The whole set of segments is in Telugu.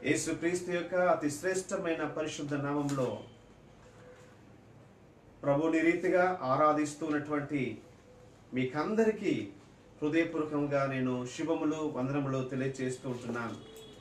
యేసుక్రీస్తు యొక్క అతి శ్రేష్టమైన పరిశుద్ధ నామంలో ప్రభుని రీతిగా ఆరాధిస్తున్నటువంటి మీకందరికీ హృదయపూర్వకంగా నేను శుభములు వందనములు తెలియజేస్తూ ఉంటున్నాను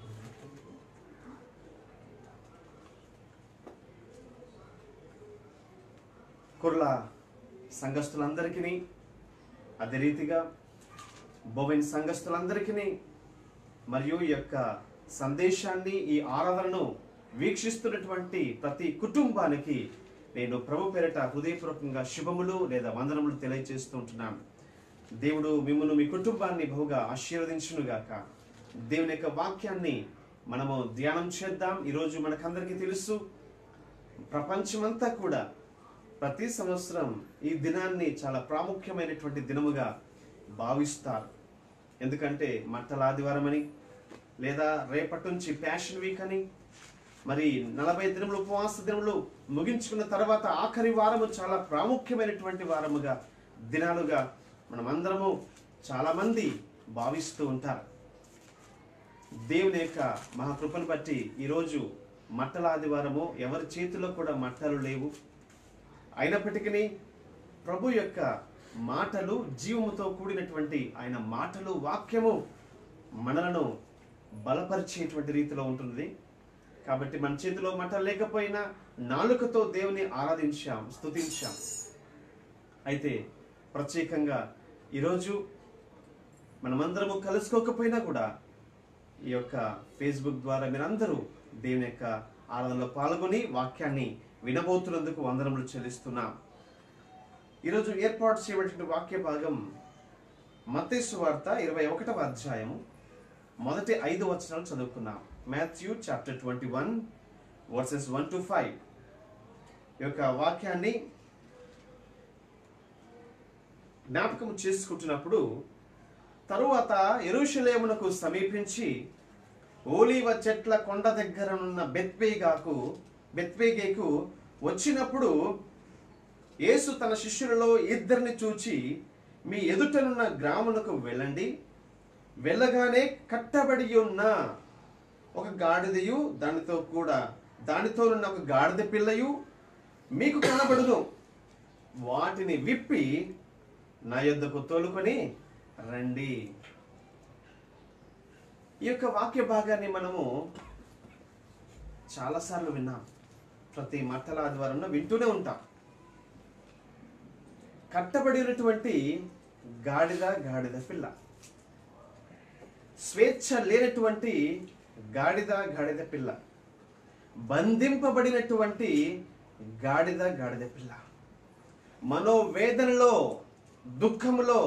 కుర్ల సంఘస్థులందరికీ అదే రీతిగా బొవెన్ సంఘస్థులందరికీ మరియు ఈ యొక్క సందేశాన్ని ఈ ఆరాధనను వీక్షిస్తున్నటువంటి ప్రతి కుటుంబానికి నేను ప్రభు పేరిట హృదయపూర్వకంగా శుభములు లేదా వందనములు తెలియజేస్తూ ఉంటున్నాను దేవుడు మిమ్మల్ని మీ కుటుంబాన్ని బహుగా ఆశీర్వదించునుగాక దేవుని యొక్క వాక్యాన్ని మనము ధ్యానం చేద్దాం ఈరోజు మనకందరికీ తెలుసు ప్రపంచమంతా కూడా ప్రతి సంవత్సరం ఈ దినాన్ని చాలా ప్రాముఖ్యమైనటువంటి దినముగా భావిస్తారు ఎందుకంటే మట్టల ఆదివారం అని లేదా రేపటి నుంచి ప్యాషన్ వీక్ అని మరి నలభై దినములు ఉపవాస దినములు ముగించుకున్న తర్వాత ఆఖరి వారము చాలా ప్రాముఖ్యమైనటువంటి వారముగా దినాలుగా మనమందరము చాలా మంది భావిస్తూ ఉంటారు దేవుని యొక్క మహాకృపను బట్టి ఈరోజు మట్టల ఆదివారము ఎవరి చేతిలో కూడా మట్టలు లేవు అయినప్పటికీ ప్రభు యొక్క మాటలు జీవముతో కూడినటువంటి ఆయన మాటలు వాక్యము మనలను బలపరిచేటువంటి రీతిలో ఉంటుంది కాబట్టి మన చేతిలో మట లేకపోయినా నాలుకతో దేవుని ఆరాధించాం స్తుతించాం అయితే ప్రత్యేకంగా ఈరోజు మనమందరము కలుసుకోకపోయినా కూడా ఈ యొక్క ఫేస్బుక్ ద్వారా మీరందరూ దేవుని యొక్క ఆరాధనలో పాల్గొని వాక్యాన్ని వినబోతున్నందుకు వందనములు చెల్లిస్తున్నాం ఈరోజు ఏర్పాటు చేయబడిన వాక్య భాగం మత్తేసు వార్త ఇరవై ఒకటవ అధ్యాయము మొదటి ఐదు వచనాలు చదువుకున్నాం Matthew chapter twenty one verses one to five ఈ యొక్క వాక్యాన్ని జ్ఞాపకం చేసుకుంటున్నప్పుడు తరువాత ఎరుషలేమునకు సమీపించి ఓలీవ చెట్ల కొండ దగ్గరనున్న బెత్వేగాకు బెత్వేగేకు వచ్చినప్పుడు యేసు తన శిష్యులలో ఇద్దరిని చూచి మీ ఎదుటనున్న గ్రామునకు వెళ్ళండి వెళ్ళగానే కట్టబడి ఉన్న ఒక గాడిదయు దానితో కూడా దానితో ఉన్న ఒక గాడిద పిల్లయు మీకు కనబడును వాటిని విప్పి నా యొద్దకు తోలుకొని రండి ఈ యొక్క వాక్య భాగాన్ని మనము చాలాసార్లు విన్నాం ప్రతి మట్టల ఆదివారంలో వింటూనే ఉంటాం కట్టబడినటువంటి గాడిద గాడిద పిల్ల స్వేచ్ఛ లేనటువంటి గాడిద గాడిద పిల్ల బంధింపబడినటువంటి గాడిద గాడిద పిల్ల మనోవేదనలో దుఃఖములో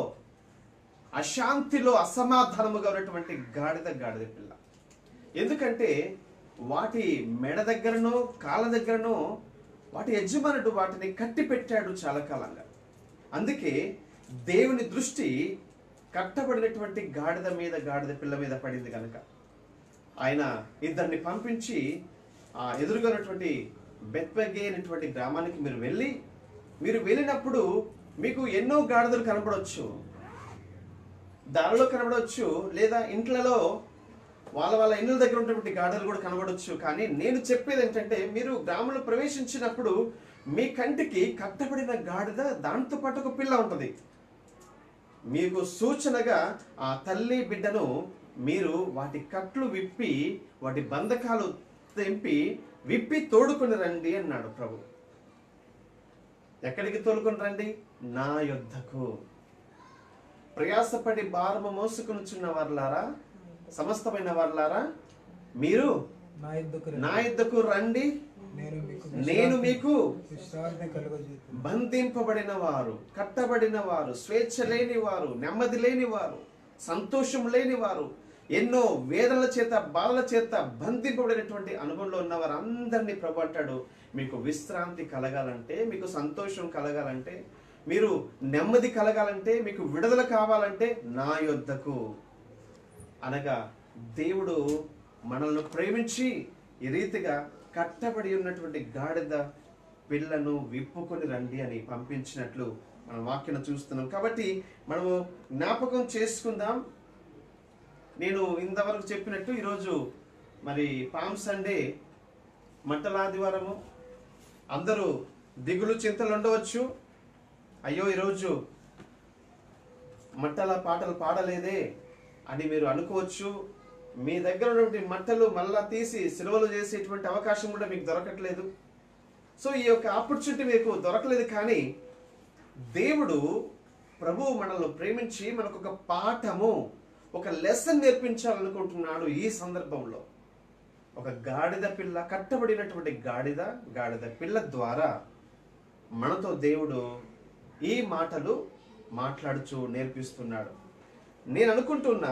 అశాంతిలో అసమాధానముగా ఉన్నటువంటి గాడిద గాడిద పిల్ల ఎందుకంటే వాటి మెడ దగ్గరనో కాళ్ళ దగ్గరనో వాటి యజమానుడు వాటిని కట్టి పెట్టాడు చాలా కాలంగా అందుకే దేవుని దృష్టి కట్టబడినటువంటి గాడిద మీద గాడిద పిల్ల మీద పడింది కనుక ఆయన ఇద్దరిని పంపించి ఆ ఎదురుగా ఉన్నటువంటి బెత్వగే అనేటువంటి గ్రామానికి మీరు వెళ్ళి మీరు వెళ్ళినప్పుడు మీకు ఎన్నో గాడిదలు కనపడవచ్చు దారిలో కనబడవచ్చు లేదా ఇంట్లలో వాళ్ళ వాళ్ళ ఇళ్ళ దగ్గర ఉన్నటువంటి గాడిదలు కూడా కనబడవచ్చు కానీ నేను చెప్పేది ఏంటంటే మీరు గ్రామంలో ప్రవేశించినప్పుడు మీ కంటికి కట్టబడిన గాడిద దాంతో పాటు ఒక పిల్ల ఉంటుంది మీకు సూచనగా ఆ తల్లి బిడ్డను మీరు వాటి కట్లు విప్పి వాటి బంధకాలు తెంపి విప్పి తోడుకొని రండి అన్నాడు ప్రభు ఎక్కడికి తోలుకొని రండి నా యొద్దకు ప్రయాసపడి భారము మోసుకునిచున్న వారులారా సమస్తమైన వారులారా మీరు నా ఇద్దరు నా యొద్దకు రండి నేను మీకు నేను మీకు విశ్రాంతి కలుగజేస్తాను బంధింపబడిన వారు కట్టబడిన వారు స్వేచ్ఛ లేని వారు నెమ్మది లేని వారు సంతోషం లేని వారు ఎన్నో వేదనల చేత బాధల చేత బంధింపబడినటువంటి అనుభవంలో ఉన్న వారందరినీ ప్రభు అంటాడు మీకు విశ్రాంతి కలగాలంటే మీకు సంతోషం కలగాలంటే మీరు నెమ్మది కలగాలంటే మీకు విడుదల కావాలంటే నా యొద్దకు అనగా దేవుడు మనల్ని ప్రేమించి ఈ రీతిగా కట్టబడి ఉన్నటువంటి గాడిద పిల్లను విప్పుకొని రండి అని పంపించినట్లు మనం వాక్యను చూస్తున్నాం కాబట్టి మనము జ్ఞాపకం చేసుకుందాం నేను ఇంతవరకు చెప్పినట్టు ఈరోజు మరి పామ్ సండే మంటల ఆదివారము అందరూ దిగులు చింతలు ఉండవచ్చు అయ్యో ఈరోజు మట్టల పాటలు పాడలేదే అని మీరు అనుకోవచ్చు మీ దగ్గర ఉన్నటువంటి మట్టలు మళ్ళా తీసి సిలువలు చేసేటువంటి అవకాశం కూడా మీకు దొరకట్లేదు సో ఈ యొక్క ఆపర్చునిటీ మీకు దొరకలేదు కానీ దేవుడు ప్రభువు మనల్ని ప్రేమించి మనకు ఒక పాఠము ఒక లెసన్ నేర్పించాలనుకుంటున్నాడు ఈ సందర్భంలో ఒక గాడిద పిల్ల కట్టబడినటువంటి గాడిద గాడిద పిల్ల ద్వారా మనతో దేవుడు ఈ మాటలు మాట్లాడుచు నేర్పిస్తున్నాడు నేను అనుకుంటున్నా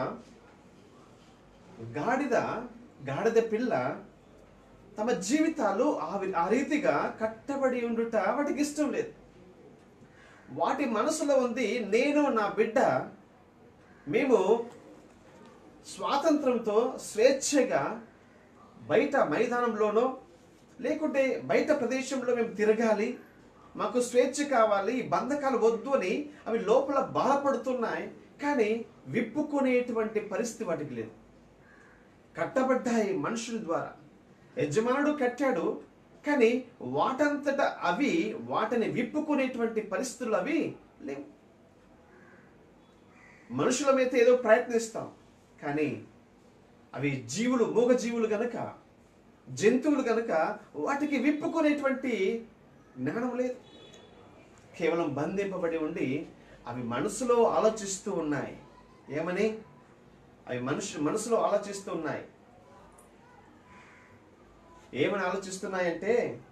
గాడిద గాడిద పిల్ల తమ జీవితాలు ఆ వి- ఆ రీతిగా కట్టబడి ఉండుట వాటికి ఇష్టం లేదు వాటి మనసులో ఉంది నేను నా బిడ్డ మేము స్వాతంత్రంతో స్వేచ్ఛగా బయట మైదానంలోనో లేకుంటే బయట ప్రదేశంలో మేము తిరగాలి మాకు స్వేచ్ఛ కావాలి ఈ బంధకాలు వద్దు అని అవి లోపల బాధపడుతున్నాయి కానీ విప్పుకునేటువంటి పరిస్థితి వాటికి లేదు కట్టబడ్డాయి మనుషుల ద్వారా యజమానుడు కట్టాడు కానీ వాటంతట అవి వాటిని విప్పుకునేటువంటి పరిస్థితులు అవి లేవు మనుషులమైతే ఏదో ప్రయత్నిస్తాం కానీ అవి జీవులు మూగ జీవులు గనక జంతువులు గనక వాటికి విప్పుకునేటువంటి జ్ఞానం లేదు కేవలం బంధింపబడి ఉండి అవి మనసులో ఆలోచిస్తూ ఉన్నాయి ఏమని అవి మనుషు మనసులో ఆలోచిస్తూ ఉన్నాయి ఏమని ఆలోచిస్తున్నాయంటే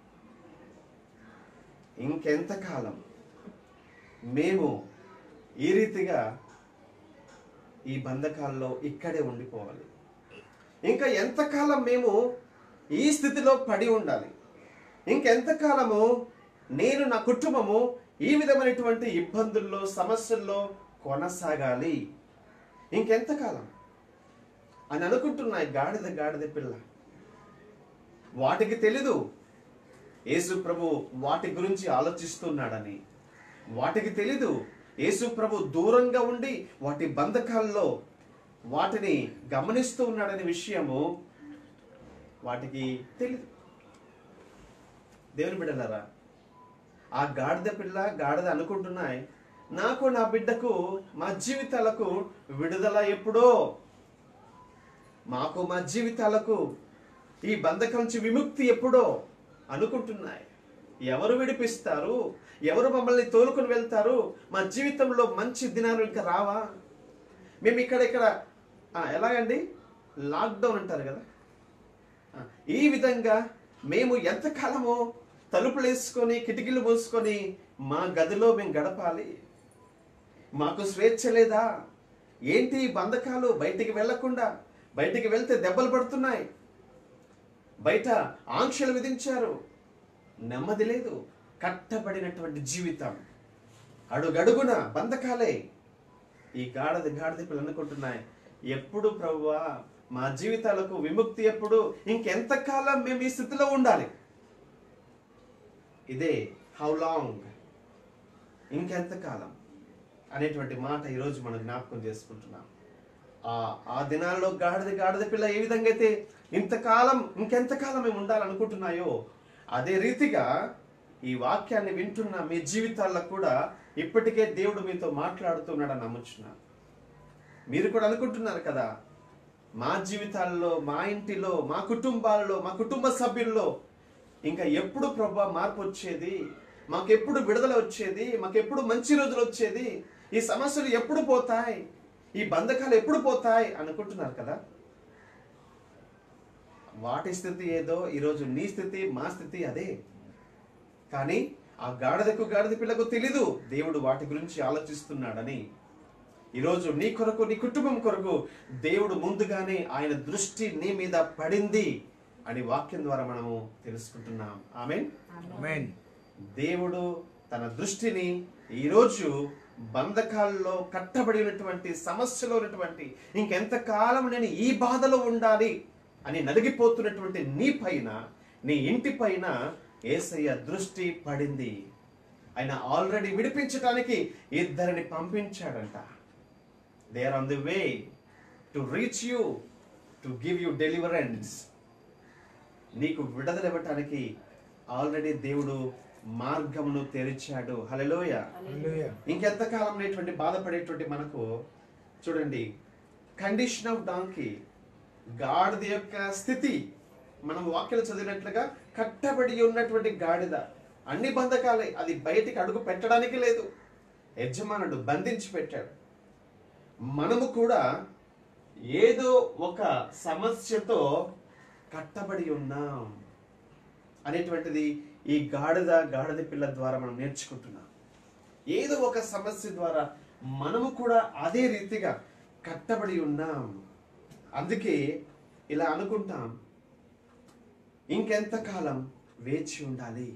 ఇంకెంతకాలం మేము ఈ రీతిగా ఈ బంధకాల్లో ఇక్కడే ఉండిపోవాలి ఇంకా ఎంతకాలం మేము ఈ స్థితిలో పడి ఉండాలి ఇంకెంతకాలము నేను నా కుటుంబము ఈ విధమైనటువంటి ఇబ్బందుల్లో సమస్యల్లో కొనసాగాలి ఇంకెంతకాలం అని అనుకుంటున్నాయి గాడిద గాడిద పిల్ల వాటికి తెలీదు యేసు ప్రభు వాటి గురించి ఆలోచిస్తున్నాడని వాటికి తెలీదు యేసు ప్రభు దూరంగా ఉండి వాటి బంధకాల్లో వాటిని గమనిస్తూ ఉన్నాడనే విషయము వాటికి తెలీదు దేవుని బిడ్డలారా ఆ గాడిద పిల్ల గాడిద అనుకుంటున్నాయి నాకు నా బిడ్డకు మా జీవితాలకు విడుదల ఎప్పుడో మాకు మా జీవితాలకు ఈ బంధకం నుంచి విముక్తి ఎప్పుడో అనుకుంటున్నాయి ఎవరు విడిపిస్తారు ఎవరు మమ్మల్ని తోలుకొని వెళ్తారు మా జీవితంలో మంచి దినాలు ఇంకా రావా మేము ఇక్కడ ఇక్కడ ఆ, ఎలాగండి లాక్డౌన్ అంటారు కదా ఆ, ఈ విధంగా మేము ఎంతకాలము తలుపులు వేసుకొని కిటికీలు మూసుకొని మా గదిలో మేము గడపాలి మాకు స్వేచ్ఛ లేదా ఏంటి ఈ బంధకాలు బయటికి వెళ్లకుండా బయటికి వెళ్తే దెబ్బలు పడుతున్నాయి బయట ఆంక్షలు విధించారు నెమ్మది లేదు కట్టబడినటువంటి జీవితం అడుగడుగున బంధకాలే ఈ గాడిద గాడిద పిల్లలు అనుకుంటున్నాయి ఎప్పుడు ప్రభువా మా జీవితాలకు విముక్తి ఎప్పుడు ఇంకెంతకాలం మేము ఈ స్థితిలో ఉండాలి ఇదే హౌ లాంగ్ ఇంకెంతకాలం అనేటువంటి మాట ఈరోజు మనం జ్ఞాపకం చేసుకుంటున్నాం ఆ ఆ దినాల్లో గాడిద గాడిద పిల్ల ఏ విధంగా అయితే ఇంతకాలం ఇంకెంతకాలం మేము ఉండాలనుకుంటున్నాయో అదే రీతిగా ఈ వాక్యాన్ని వింటున్న మీ జీవితాల్లో కూడా ఇప్పటికే దేవుడు మీతో మాట్లాడుతున్నాడని నమ్ముచున్నాను మీరు కూడా అనుకుంటున్నారు కదా మా జీవితాల్లో మా ఇంటిలో మా కుటుంబాల్లో మా కుటుంబ సభ్యుల్లో ఇంకా ఎప్పుడు ప్రభా మార్పు వచ్చేది మాకెప్పుడు విడుదల వచ్చేది మాకెప్పుడు మంచి రోజులు వచ్చేది ఈ సమస్యలు ఎప్పుడు పోతాయి ఈ బంధకాలు ఎప్పుడు పోతాయి అనుకుంటున్నారు కదా వాటి స్థితి ఏదో ఈరోజు నీ స్థితి మా స్థితి అదే కానీ ఆ గాడిదకు గాడిద పిల్లకు తెలీదు దేవుడు వాటి గురించి ఆలోచిస్తున్నాడని ఈరోజు నీ కొరకు నీ కుటుంబం కొరకు దేవుడు ముందుగానే ఆయన దృష్టి నీ మీద పడింది అని వాక్యం ద్వారా మనము తెలుసుకుంటున్నాం ఆమె ఆమేన్ దేవుడు తన దృష్టిని ఈరోజు బంధకాల్లో కట్టబడి ఉన్నటువంటి సమస్యలో ఉన్నటువంటి ఇంకెంతకాలం నేను ఈ బాధలో ఉండాలి అని నలిగిపోతున్నటువంటి నీ పైన నీ ఇంటి పైన ఏసయ్య దృష్టి పడింది ఆయన ఆల్రెడీ విడిపించడానికి ఇద్దరిని పంపించాడంట they are on the way to reach you to give you deliverance నీకు విడుదల ఇవ్వటానికి ఆల్రెడీ దేవుడు మార్గమును తెరిచాడు హలోయ హల్లెలూయా ఇంకెంతకాలం అనేటువంటి బాధపడేటువంటి మనకు చూడండి కండిషన్ ఆఫ్ డాంకీ గాడిద యొక్క స్థితి మనం వాక్యలు చదివినట్లుగా కట్టబడి ఉన్నటువంటి గాడిద అన్ని బంధకాలే అది బయటికి అడుగు పెట్టడానికి లేదు యజమానుడు బంధించి పెట్టాడు మనము కూడా ఏదో ఒక సమస్యతో కట్టబడి ఉన్నాం అనేటువంటిది ఈ గాడిద గాడిద పిల్ల ద్వారా మనం నేర్చుకుంటున్నాం ఏదో ఒక సమస్య ద్వారా మనము కూడా అదే రీతిగా కట్టబడి ఉన్నాం అందుకే ఇలా అనుకుంటాం ఇంకెంతకాలం వేచి ఉండాలి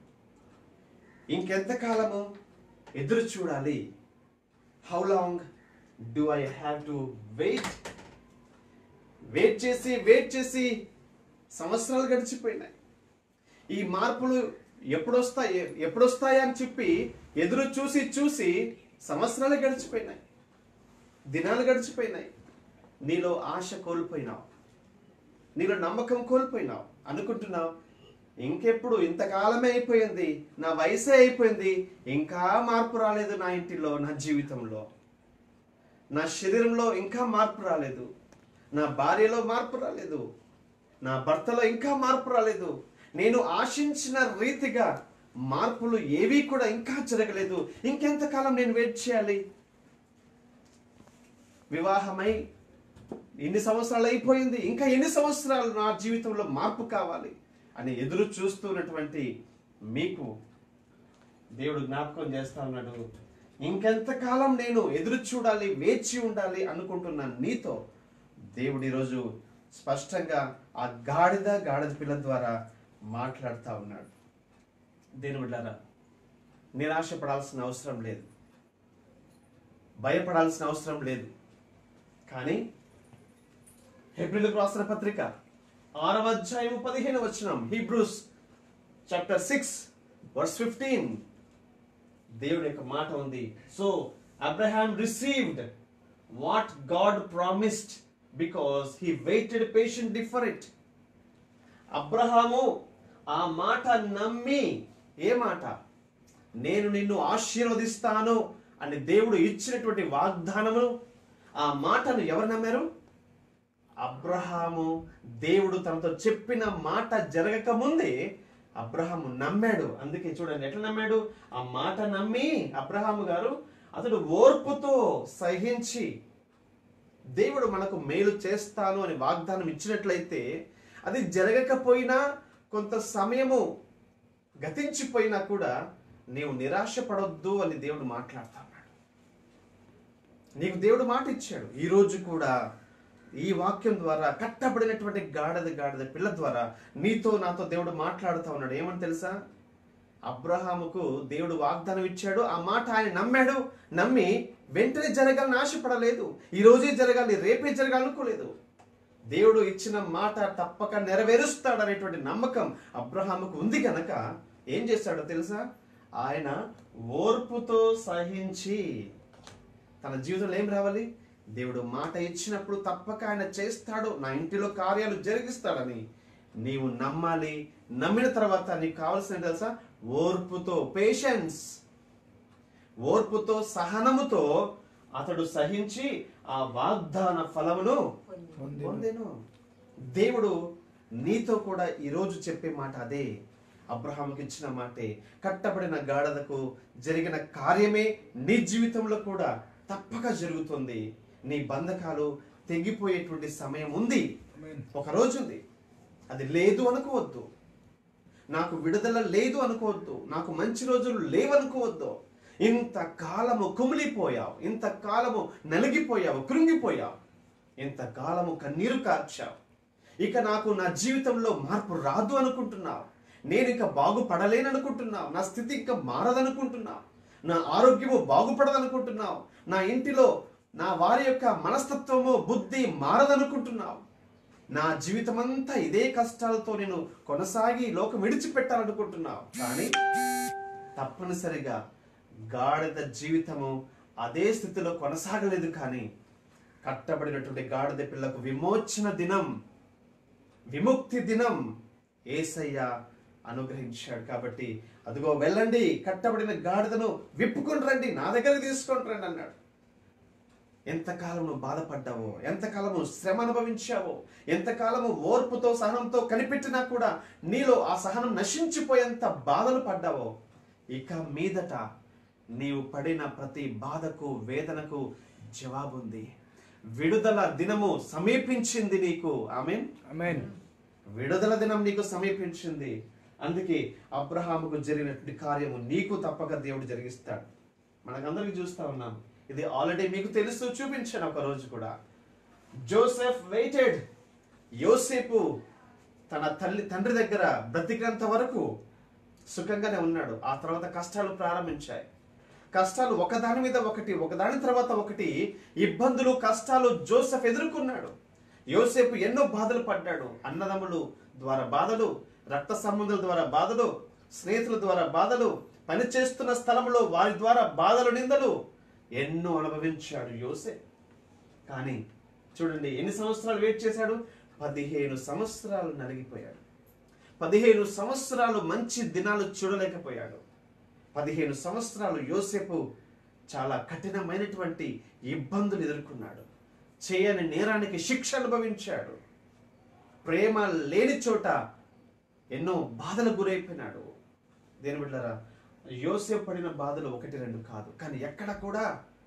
ఇంకెంతకాలము ఎదురు చూడాలి how long do I have to wait wait చేసి వెయిట్ చేసి సంవత్సరాలు గడిచిపోయినాయి ఈ మార్పులు ఎప్పుడొస్తాయి ఎప్పుడొస్తాయి అని చెప్పి ఎదురు చూసి చూసి సంవత్సరాలు గడిచిపోయినాయి దినాలు గడిచిపోయినాయి నీలో ఆశ కోల్పోయినావు నీలో నమ్మకం కోల్పోయినావు అనుకుంటున్నావు ఇంకెప్పుడు ఇంతకాలమే అయిపోయింది నా వయసే అయిపోయింది ఇంకా మార్పు రాలేదు నా ఇంటిలో నా జీవితంలో నా శరీరంలో ఇంకా మార్పు రాలేదు నా భార్యలో మార్పు రాలేదు నా భర్తలో ఇంకా మార్పు రాలేదు నేను ఆశించిన రీతిగా మార్పులు ఏవీ కూడా ఇంకా జరగలేదు ఇంకెంతకాలం నేను వెయిట్ చేయాలి వివాహమై ఎన్ని సంవత్సరాలు అయిపోయింది ఇంకా ఎన్ని సంవత్సరాలు నా జీవితంలో మార్పు కావాలి అని ఎదురు చూస్తున్నటువంటి మీకు దేవుడు జ్ఞాపకం చేస్తా ఉన్నాడు ఇంకెంతకాలం నేను ఎదురు చూడాలి వేచి ఉండాలి అనుకుంటున్న నీతో దేవుడు ఈరోజు స్పష్టంగా ఆ గాడిద గాడిద పిల్ల ద్వారా మాట్లాడుతూ ఉన్నాడు దేని బిడ్డారా నిరాశపడాల్సిన అవసరం లేదు భయపడాల్సిన అవసరం లేదు కానీ హెబ్రిలకు రాసిన పత్రిక ఆరవ అధ్యాయం పదిహేను వచనం Hebrews chapter six verse fifteen దేవుడి యొక్క మాట ఉంది so Abraham received what God promised because he waited patient for it అబ్రహాము ఆ మాట నమ్మి ఏ మాట నేను నిన్ను ఆశీర్వదిస్తాను అని దేవుడు ఇచ్చినటువంటి వాగ్దానమును ఆ మాటను ఎవరు నమ్మారు అబ్రహాము దేవుడు తనతో చెప్పిన మాట జరగక ముందే అబ్రహాము నమ్మాడు అందుకే చూడండి ఎట్లా నమ్మాడు ఆ మాట నమ్మి అబ్రహాము గారు అతడు ఓర్పుతో సహించి దేవుడు మనకు మేలు చేస్తాను అని వాగ్దానం ఇచ్చినట్లయితే అది జరగకపోయినా కొంత సమయము గతించిపోయినా కూడా నీవు నిరాశ పడొద్దు అని దేవుడు మాట్లాడుతా ఉన్నాడు నీకు దేవుడు మాట ఇచ్చాడు ఈ రోజు కూడా ఈ వాక్యం ద్వారా కట్టబడినటువంటి గాడిద గాడిద పిల్ల ద్వారా నీతో నాతో దేవుడు మాట్లాడుతూ ఉన్నాడు ఏమని తెలుసా అబ్రహాముకు దేవుడు వాగ్దానం ఇచ్చాడు ఆ మాట ఆయన నమ్మాడు నమ్మి వెంటనే జరగాలని ఆశపడలేదు ఈ రోజే జరగాలి రేపే జరగాలనుకోలేదు దేవుడు ఇచ్చిన మాట తప్పక నెరవేరుస్తాడు అనేటువంటి నమ్మకం అబ్రహాముకు ఉంది గనక ఏం చేశాడో తెలుసా ఆయన ఓర్పుతో సహించి తన జీవితంలో ఏం రావాలి దేవుడు మాట ఇచ్చినప్పుడు తప్పక ఆయన చేస్తాడు నా ఇంటిలో కార్యాలు జరిగిస్తాడని నీవు నమ్మాలి నమ్మిన తర్వాత నీకు కావాల్సిన తెలుసా ఓర్పుతో పేషెన్స్ ఓర్పుతో సహనముతో అతడు సహించి ఆ వాగ్దాన ఫలమును పొందెను. పొందెను దేవుడు నీతో కూడా ఈరోజు చెప్పే మాట అదే అబ్రహాంకి ఇచ్చిన మాటే కట్టబడిన గాఢదకు జరిగిన కార్యమే నీ జీవితంలో కూడా తప్పక జరుగుతుంది నీ బంధకాలు తెగిపోయేటువంటి సమయం ఉంది ఆమేన్. ఒక రోజు ఉంది అది లేదు అనుకోవద్దు నాకు విడుదల లేదు అనుకోవద్దు నాకు మంచి రోజులు లేవనుకోవద్దు ఇంత కాలము కుమిలిపోయావు ఇంత కాలము నలిగిపోయావు కృంగిపోయావు ఇంత కాలము కన్నీరు కార్చావు ఇక నాకు నా జీవితంలో మార్పు రాదు అనుకుంటున్నావు నేను ఇక బాగుపడలేననుకుంటున్నావు నా స్థితి ఇంకా మారదనుకుంటున్నావు నా ఆరోగ్యము బాగుపడదనుకుంటున్నావు నా ఇంటిలో నా వారి యొక్క మనస్తత్వము బుద్ధి మారదనుకుంటున్నావు నా జీవితం అంతా ఇదే కష్టాలతో నేను కొనసాగి ఈ లోకం విడిచిపెట్టాలనుకుంటున్నావు కానీ తప్పనిసరిగా గాడిద జీవితము అదే స్థితిలో కొనసాగలేదు కానీ కట్టబడినటువంటి గాడిద పిల్లకు విమోచన దినం విముక్తి దినం ఏసయ్య అనుగ్రహించాడు కాబట్టి అదిగో వెళ్ళండి కట్టబడిన గాడిదను విప్పుకొని రండి నా దగ్గరకు తీసుకొని రండి అన్నాడు ఎంతకాలం నువ్వు బాధపడ్డావో ఎంతకాలము శ్రమ అనుభవించావో ఎంతకాలము ఓర్పుతో సహనంతో కనిపెట్టినా కూడా నీలో ఆ సహనం నశించిపోయేంత బాధలు పడ్డావో ఇక మీదట నీవు పడిన ప్రతి బాధకు వేదనకు జవాబుంది విడుదల దినము సమీపించింది నీకు ఆమె అమెన్ విడుదల దినం నీకు సమీపించింది అందుకే అబ్రహాముకు జరిగినటువంటి కార్యము నీకు తప్పక దేవుడు జరిగిస్తాడు మనకందరికి చూస్తా ఉన్నాం ఇది ఆల్రెడీ మీకు తెలుసు చూపించాను ఒక రోజు కూడా జోసెఫ్ వెయిటెడ్ యోసేపు తన తల్లి తండ్రి దగ్గర బ్రతికినంత వరకు సుఖంగానే ఉన్నాడు ఆ తర్వాత కష్టాలు ప్రారంభించాయి కష్టాలు ఒకదాని మీద ఒకటి ఒకదాని తర్వాత ఒకటి ఇబ్బందులు కష్టాలు జోసెఫ్ ఎదుర్కొన్నాడు యోసేపు ఎన్నో బాధలు పడ్డాడు అన్నదమ్ములు ద్వారా బాధలు రక్త సంబంధుల ద్వారా బాధలు స్నేహితుల ద్వారా బాధలు పనిచేస్తున్న స్థలంలో వారి ద్వారా బాధలు నిందలు ఎన్నో అనుభవించాడు యోసేపు కానీ చూడండి ఎన్ని సంవత్సరాలు వెయిట్ చేశాడు పదిహేను సంవత్సరాలు నలిగిపోయాడు పదిహేను సంవత్సరాలు మంచి దినాలు చూడలేకపోయాడు పదిహేను సంవత్సరాలు యోసేపు చాలా కఠినమైనటువంటి ఇబ్బందులు ఎదుర్కొన్నాడు చేయని నేరానికి శిక్ష అనుభవించాడు ప్రేమ లేని చోట ఎన్నో బాధలకు గురైపోయినాడు దేని బిడ్డారా యోసేపు పడిన బాధలు ఒకటి రెండు కాదు కానీ ఎక్కడ కూడా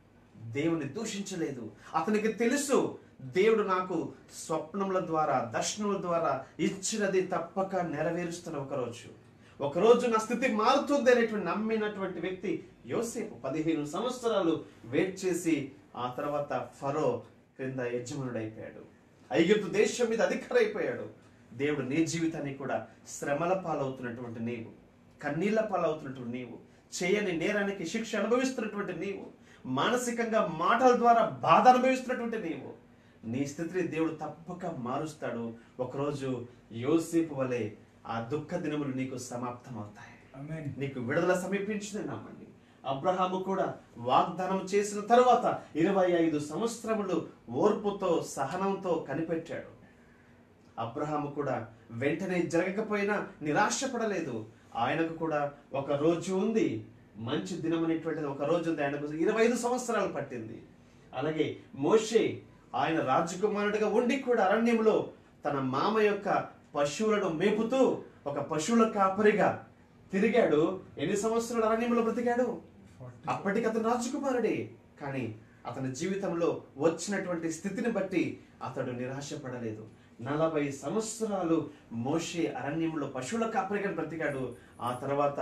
దేవుని దూషించలేదు అతనికి తెలుసు దేవుడు నాకు స్వప్నముల ద్వారా దర్శనముల ద్వారా ఇచ్చినది తప్పక నెరవేరుస్తున్న ఒకరోజు ఒకరోజు నా స్థితి మారుతుంది అనేటువంటి నమ్మినటువంటి వ్యక్తి యోసేపు పదిహేను సంవత్సరాలు వెయిట్ చేసి ఆ తర్వాత ఫరో క్రింద యజమానుడైపోయాడు ఐగుప్తు దేశం మీద అధికారైపోయాడు దేవుడు నీ జీవితాన్ని కూడా శ్రమల పాలవుతున్నటువంటి నీవు కన్నీళ్ల పాలవుతున్నటువంటి నీవు చేయని నేరానికి శిక్ష అనుభవిస్తున్నటువంటి నీవు మానసికంగా మాటల ద్వారా బాధ అనుభవిస్తున్నటువంటి నీవు నీ స్థితిని దేవుడు తప్పక మారుస్తాడు ఒకరోజు యోసేపు వలె ఆ దుఃఖ దినములు నీకు సమాప్తమవుతాయి అమెన్ నీకు విడుదల సమీపించిందని నమ్మండి అబ్రహాము కూడా వాగ్దానం చేసిన తరువాత ఇరవై ఐదు సంవత్సరములు ఓర్పుతో సహనంతో కనిపెట్టాడు అబ్రహాము కూడా వెంటనే జరగకపోయినా నిరాశపడలేదు ఆయనకు కూడా ఒక రోజు ఉంది మంచి దినం అనేటువంటిది ఒక రోజు ఉంది ఆయనకు ఇరవై ఐదు సంవత్సరాలు పట్టింది అలాగే మోషే ఆయన రాజకుమారుడిగా ఉండి కూడా అరణ్యంలో తన మామ యొక్క పశువులను మేపుతూ ఒక పశువుల కాపరిగా తిరిగాడు ఎన్ని సంవత్సరాలు అరణ్యంలో బ్రతికాడు అప్పటికి అతను రాజకుమారుడే కానీ అతని జీవితంలో వచ్చినటువంటి స్థితిని బట్టి అతడు నిరాశపడలేదు నలభై సంవత్సరాలు మోషే అరణ్యంలో పశువుల కాపరిగా బ్రతికాడు ఆ తర్వాత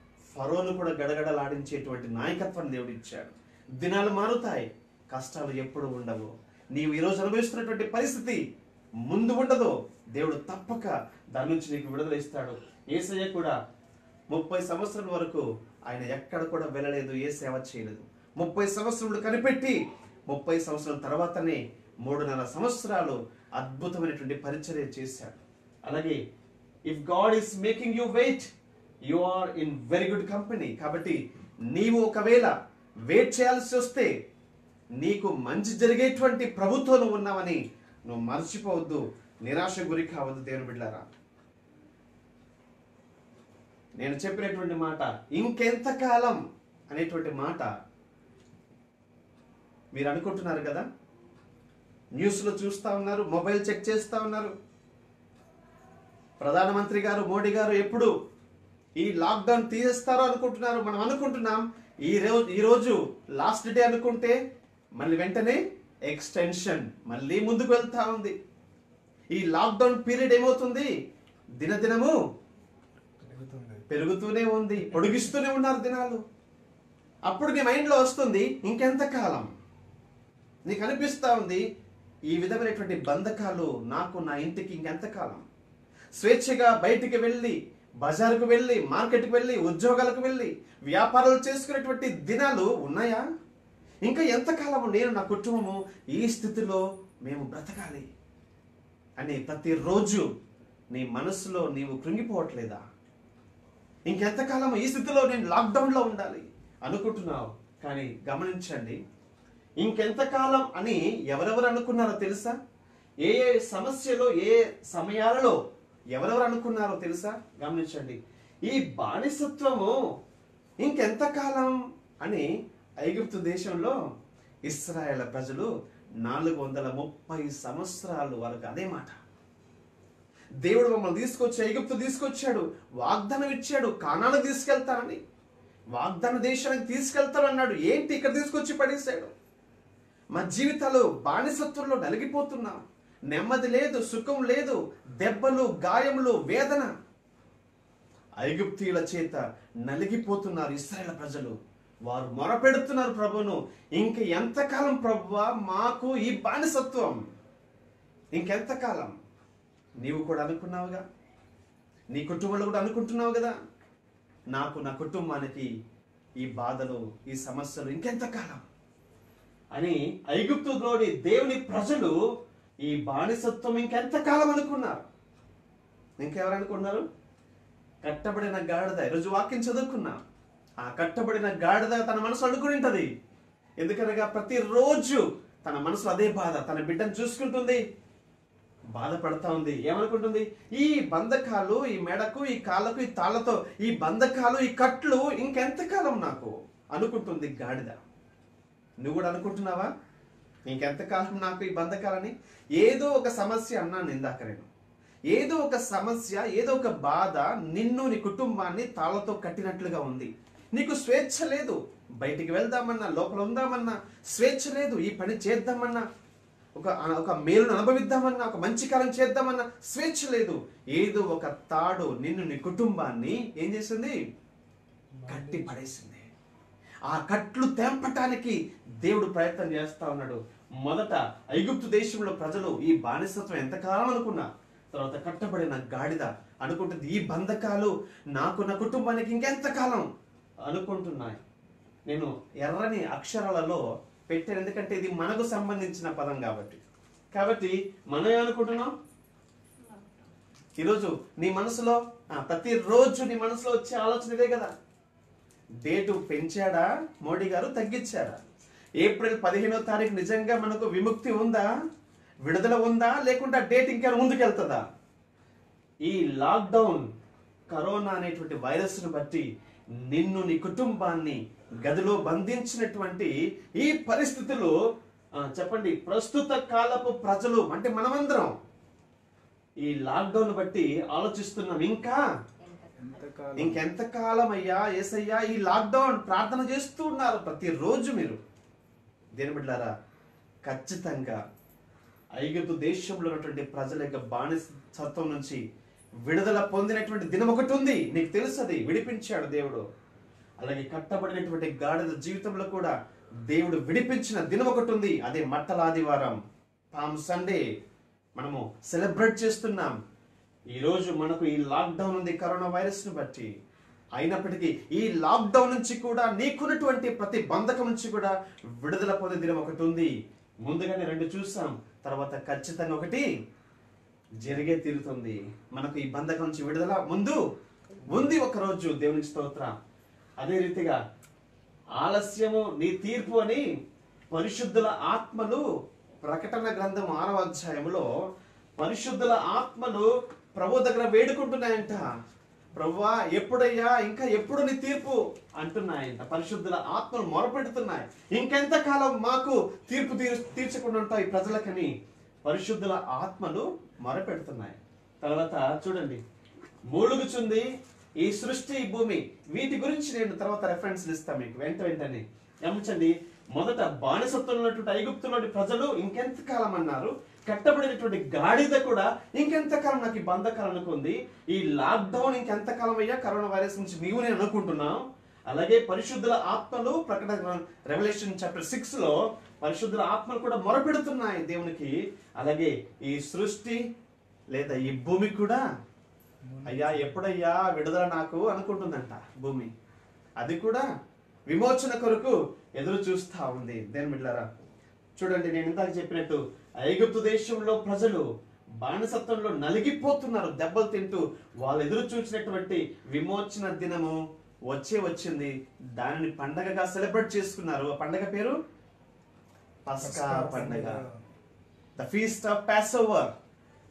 ఫరోను కూడా గడగడలాడించేటువంటి నాయకత్వాన్ని దేవుడు ఇచ్చాడు దినాలు మారుతాయి కష్టాలు ఎప్పుడు ఉండవు నీవు ఈరోజు అనుభవిస్తున్నటువంటి పరిస్థితి ముందు ఉండదు దేవుడు తప్పక దాని నుంచి నీకు విడుదల ఇస్తాడు ఏసయ్య కూడా ముప్పై సంవత్సరాల వరకు ఆయన ఎక్కడ కూడా వెళ్ళలేదు ఏ సేవ చేయలేదు ముప్పై సంవత్సరములు కనిపెట్టి ముప్పై సంవత్సరాల తర్వాతనే మూడున్నర సంవత్సరాలు అద్భుతమైనటువంటి పరిచర్య చేశాడు అలాగే if God is making you wait you are in very good company కాబట్టి నీవు ఒకవేళ వెయిట్ చేయాల్సి వస్తే నీకు మంచి జరిగేటువంటి ప్రభుత్వం నువ్వు ఉన్నావని నువ్వు మర్చిపోవద్దు నిరాశ గురి కావద్దు దేవుని బిడ్డారా నేను చెప్పినటువంటి మాట ఇంకెంతకాలం అనేటువంటి మాట మీరు అనుకుంటున్నారు కదా న్యూస్లో చూస్తూ ఉన్నారు మొబైల్ చెక్ చేస్తూ ఉన్నారు ప్రధానమంత్రి గారు మోడీ గారు ఎప్పుడు ఈ లాక్డౌన్ తీసేస్తారో అనుకుంటున్నారు మనం అనుకుంటున్నాం ఈ రోజు ఈ రోజు లాస్ట్ డే అనుకుంటే మళ్ళీ వెంటనే ఎక్స్టెన్షన్ మళ్ళీ ముందుకు వెళ్తా ఉంది ఈ లాక్డౌన్ పీరియడ్ ఏమవుతుంది దినదినము పెరుగుతుంది పెరుగుతూనే ఉంది పొడిగిస్తూనే ఉన్నారు దినాలు అప్పుడు నీ మైండ్లో వస్తుంది ఇంకెంత కాలం నీకు అనిపిస్తా ఉంది ఈ విధమైనటువంటి బంధకాలు నాకు నా ఇంటికి ఇంకెంత కాలం స్వేచ్ఛగా బయటికి వెళ్ళి బజారుకు వెళ్ళి మార్కెట్కి వెళ్ళి ఉద్యోగాలకు వెళ్ళి వ్యాపారాలు చేసుకునేటువంటి దినాలు ఉన్నాయా ఇంకా ఎంతకాలం నేను నా కుటుంబము ఈ స్థితిలో మేము బ్రతకాలి అని ప్రతిరోజు నీ మనసులో నీవు కృంగిపోవట్లేదా ఇంకెంతకాలం ఈ స్థితిలో నేను లాక్డౌన్లో ఉండాలి అనుకుంటున్నావు కానీ గమనించండి ఇంకెంతకాలం అని ఎవరెవరు అనుకున్నారో తెలుసా ఏ ఏ సమస్యలో ఏ సమయాలలో ఎవరెవరు అనుకున్నారో తెలుసా గమనించండి ఈ బానిసత్వము ఇంకెంతకాలం అని ఐగుప్తు దేశంలో ఇస్రాయేల్ ప్రజలు నాలుగు వందల ముప్పై సంవత్సరాలు వరకు అదే మాట దేవుడు మమ్మల్ని తీసుకొచ్చి ఐగుప్తు తీసుకొచ్చాడు వాగ్దానం ఇచ్చాడు కానాలకు తీసుకెళ్తానని వాగ్దాన దేశానికి తీసుకెళ్తాను అన్నాడు ఏంటి ఇక్కడ తీసుకొచ్చి పడేశాడు మా జీవితాలు బానిసత్వంలో నలిగిపోతున్నాం నెమ్మది లేదు సుఖం లేదు దెబ్బలు గాయములు వేదన ఐగుప్తీయుల చేత నలిగిపోతున్నారు ఇస్రాయేల్ ప్రజలు వారు మొరపెడుతున్నారు ప్రభును ఇంక ఎంతకాలం ప్రభువా మాకు ఈ బానిసత్వం ఇంకెంతకాలం నీవు కూడా అనుకున్నావుగా నీ కుటుంబంలో కూడా అనుకుంటున్నావు కదా నాకు నా కుటుంబానికి ఈ బాధలు ఈ సమస్యలు ఇంకెంతకాలం అని ఐగుప్తులోని దేవుని ప్రజలు ఈ బానిసత్వం ఇంకెంతకాలం అనుకున్నారు ఇంకెవరు అనుకున్నారు కట్టబడిన గాడిద ఈరోజు వాక్యం చదువుకున్నాం ఆ కట్టబడిన గాడిద తన మనసు అనుకుని ఉంటది ఎందుకనగా ప్రతిరోజు తన మనసులో అదే బాధ తన బిడ్డను చూసుకుంటుంది బాధపడతా ఉంది ఏమనుకుంటుంది ఈ బంధకాలు ఈ మెడకు ఈ కాళ్ళకు ఈ తాళ్ళతో ఈ బంధకాలు ఈ కట్లు ఇంకెంతకాలం నాకు అనుకుంటుంది గాడిద నువ్వు కూడా అనుకుంటున్నావా ఇంకెంతకాలం నాకు ఈ బంధకాలని ఏదో ఒక సమస్య అన్నాను ఇందాక నేను ఏదో ఒక సమస్య ఏదో ఒక బాధ నిన్ను నీ కుటుంబాన్ని తాళ్లతో కట్టినట్లుగా ఉంది నీకు స్వేచ్ఛ లేదు బయటికి వెళ్దామన్నా లోపల ఉందామన్నా స్వేచ్ఛ లేదు ఈ పని చేద్దామన్నా ఒక ఒక మేలును అనుభవిద్దామన్నా ఒక మంచి కాలం చేద్దామన్నా స్వేచ్ఛ లేదు ఏదో ఒక తాడు నిన్ను నీ కుటుంబాన్ని ఏం చేసింది కట్టి పడేసింది ఆ కట్లు తెంపటానికి దేవుడు ప్రయత్నం చేస్తా ఉన్నాడు మొదట ఐగుప్తు దేశంలో ప్రజలు ఈ బానిసత్వం ఎంతకాలం అనుకున్నా తర్వాత కట్టబడిన గాడిద అనుకుంటుంది ఈ బంధకాలు నాకు నా కుటుంబానికి ఇంకెంతకాలం అనుకుంటున్నాయి నేను ఎర్రని అక్షరాలలో పెట్టాను ఎందుకంటే ఇది మనకు సంబంధించిన పదం కాబట్టి కాబట్టి మనం ఏమనుకుంటున్నాం ఈరోజు నీ మనసులో ఆ, ప్రతిరోజు నీ మనసులో వచ్చే ఆలోచన ఇదే కదా డేటు పెంచాడా మోడీ గారు తగ్గించాడా ఏప్రిల్ పదిహేనో తారీఖు నిజంగా మనకు విముక్తి ఉందా విడుదల ఉందా లేకుంటే ఆ డేట్ ఇంకా ముందుకెళ్తుందా ఈ లాక్డౌన్ కరోనా అనేటువంటి వైరస్ను బట్టి నిన్ను నీ కుటుంబాన్ని గదిలో బంధించినటువంటి ఈ పరిస్థితులు ఆ, చెప్పండి ప్రస్తుత కాలపు ప్రజలు అంటే మనమందరం ఈ లాక్డౌన్ బట్టి ఆలోచిస్తున్నాం ఇంకా ఎంతకాలం ఇంకెంత కాలం అయ్యా ఏసయ్యా ఈ లాక్డౌన్ ప్రార్థన చేస్తూ ఉన్నారు ప్రతిరోజు మీరు దేని బిడ్డారా ఖచ్చితంగా ఐగుప్తు దేశంలో ఉన్నటువంటి ప్రజల యొక్క బానిసత్వం నుంచి విడుదల పొందినటువంటి దినం ఒకటి ఉంది నీకు తెలుసు అది విడిపించాడు దేవుడు అలాగే కట్టబడినటువంటి గాడిద జీవితంలో కూడా దేవుడు విడిపించిన దినం ఒకటి ఉంది అదే మట్టల ఆదివారం పామ్ సండే మనము సెలబ్రేట్ చేస్తున్నాం ఈ రోజు మనకు ఈ లాక్డౌన్ ఉంది కరోనా వైరస్ ను బట్టి అయినప్పటికీ ఈ లాక్డౌన్ నుంచి కూడా నీకున్నటువంటి ప్రతి బంధకం నుంచి కూడా విడుదల పొందే దినం ఒకటి ఉంది ముందుగానే రెండు చూసాం తర్వాత ఖచ్చితంగా ఒకటి జరిగే తీరుతుంది మనకు ఈ బంధకం నుంచి విడుదల ముందు ఉంది ఒక రోజు దేవునికి స్తోత్రం అదే రీతిగా ఆలస్యము నీ తీర్పు అని పరిశుద్ధుల ఆత్మలు ప్రకటన గ్రంథం ఆరవ అధ్యాయములో పరిశుద్ధుల ఆత్మలు ప్రభు దగ్గర వేడుకుంటున్నాయంట ప్రభువా ఎప్పుడయ్యా ఇంకా ఎప్పుడు నీ తీర్పు అంటున్నాయంట పరిశుద్ధుల ఆత్మలు మొరపెడుతున్నాయి ఇంకెంత కాలం మాకు తీర్పు తీర్ తీర్చకుండా ఉంటాయి ఈ ప్రజలకని పరిశుద్ధుల ఆత్మలు మొరపెడుతున్నాయి తర్వాత చూడండి మూలుగుచుంది ఈ సృష్టి ఈ భూమి వీటి గురించి నేను తర్వాత రెఫరెన్స్ ఇస్తాను మీకు వెంట వెంటనే గమనించండి మొదట బానిసత్వంలో ఉన్నటువంటి ఐగుప్తులోని ప్రజలు ఇంకెంత కాలం అన్నారు కట్టబడినటువంటి గాడిద కూడా ఇంకెంతకాలం నాకు ఈ బంధకాలం అనుకుంది ఈ లాక్డౌన్ ఇంకెంతకాలం అయ్యా కరోనా వైరస్ నుంచి నీవు నేను అనుకుంటున్నాం అలాగే పరిశుద్ధుల ఆత్మలు ప్రకటన రెవల్యూషన్ చాప్టర్ సిక్స్ లో పరిశుద్ధుల ఆత్మలు కూడా మొరపెడుతున్నాయి దేవునికి అలాగే ఈ సృష్టి లేదా ఈ భూమి కూడా అయ్యా ఎప్పుడయ్యా విడుదల నాకు అనుకుంటుందంట భూమి అది కూడా విమోచన కొరకు ఎదురు చూస్తా ఉంది దేని మిట్లారా చూడండి నేను ఇందాక చెప్పినట్టు ఐగుప్తు దేశంలో ప్రజలు బానిసత్వంలో నలిగిపోతున్నారు దెబ్బలు తింటూ వాళ్ళు ఎదురు చూసినటువంటి విమోచన దినము వచ్చే వచ్చింది దానిని పండగగా సెలబ్రేట్ చేసుకున్నారు ఆ పండగ పేరు పస్కా పండగ the feast of Passover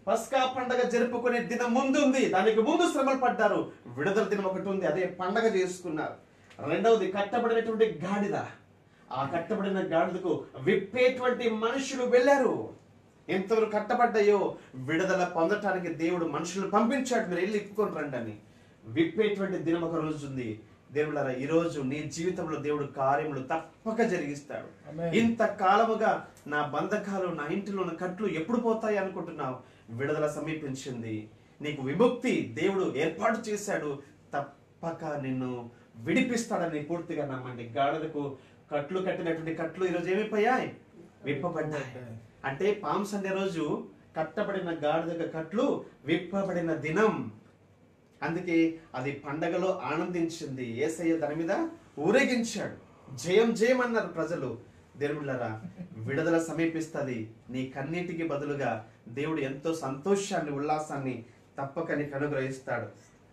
పస్కా పండగ జరుపుకునే దినం ముందు ఉంది దానికి ముందు శ్రమలు పడ్డారు విడుదల దినం ఒకటి ఉంది అదే పండగ చేసుకున్నారు రెండవది కట్టబడినటువంటి గాడిద ఆ కట్టబడిన గాడిదకు విప్పేటువంటి మనుషులు వెళ్ళారు ఎంతవరకు కట్టబడ్డాయో విడుదల పొందటానికి దేవుడు మనుషులు పంపించాడు మీరు వెళ్ళి ఇప్పుకొని రండి అని విప్పేటువంటి దినం ఒక రోజు ఉంది దేవుడారా ఈ రోజు నీ జీవితంలో దేవుడు కార్యములు తప్పక జరిగిస్తాడు Amen. ఇంత కాలముగా నా బంధకాలు నా ఇంటిలో ఉన్న కట్లు ఎప్పుడు పోతాయి అనుకుంటున్నావు విడుదల సమీపించింది నీకు విముక్తి దేవుడు ఏర్పాటు చేశాడు తప్పక నిన్ను విడిపిస్తాడని పూర్తిగా నమ్మండి గాడిదకు కట్లు కట్టినటువంటి కట్లు ఈరోజు ఏమైపోయాయి విప్పబడ్డాయి అంటే పామ్ సండే రోజు కట్టబడిన గాడిద కట్లు విప్పబడిన దినం అందుకే అది పండగలో ఆనందించింది ఏసయ్య దాని మీద ఊరేగించాడు జయం జయం అన్నారు ప్రజలు దేవుళ్ళరా విడుదల సమీపిస్తుంది నీ కన్నీటికి బదులుగా దేవుడు ఎంతో సంతోషాన్ని ఉల్లాసాన్ని తప్పక నీకు అనుగ్రహిస్తాడు